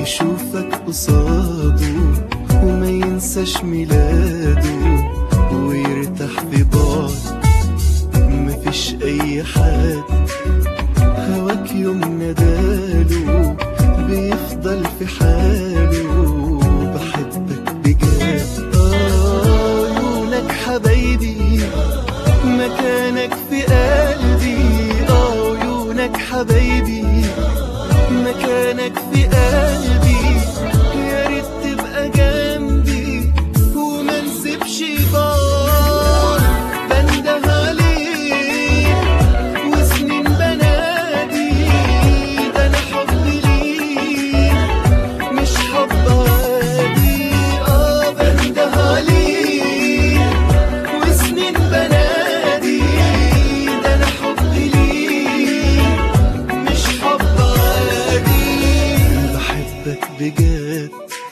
يشوفك قصاده وما ينساش ميلاده ويرتاح في بعد مفيش اي حد هواك يوم نداله بيفضل في حاله بحبك بجد آه، عيونك حبايبي مكانك في قلبي اه عيونك حبايبي مكانك في قلبي يا ريت تبقى جنبي وما نسيبش بعض بنده عليك وسنين بنادي ده انا حبي ليك مش حب عادي اه بنده عليك وسنين بنادي ده انا حبي ليك مش حب عادي بحبك بجد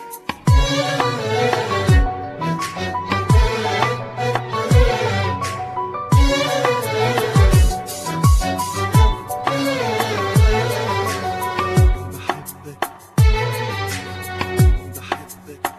بحبك بحبك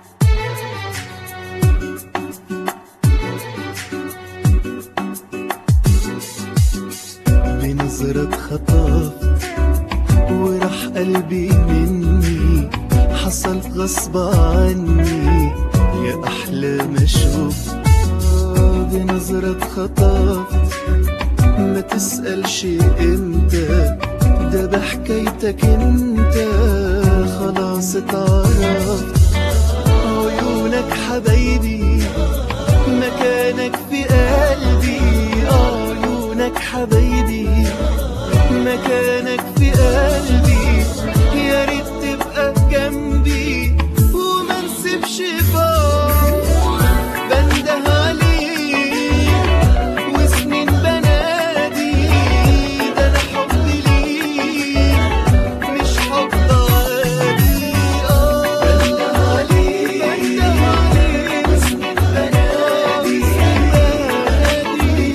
بنظرة خطفت وراح قلبي مني حصل غصب عني يا أحلى ما شفت آه، بنظرة خطفت ما تسألش امتى ده بحكايتك انت خلاص اتعرفت عيونك حبايبي مكانك في قلبي آه، عيونك حبايبي مكانك في قلبي يا ريت تبقى جنبي وما نسيبش بعض بنده عليك وسنين بنادي ده انا حبي ليك مش حب عادي اه بنده عليك بنده عليك وسنين بنادي بنادي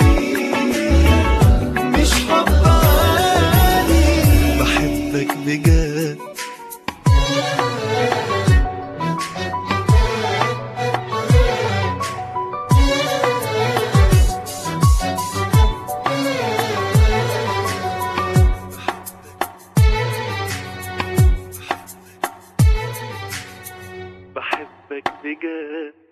مش حب عادي بحبك بجد بحبك بجد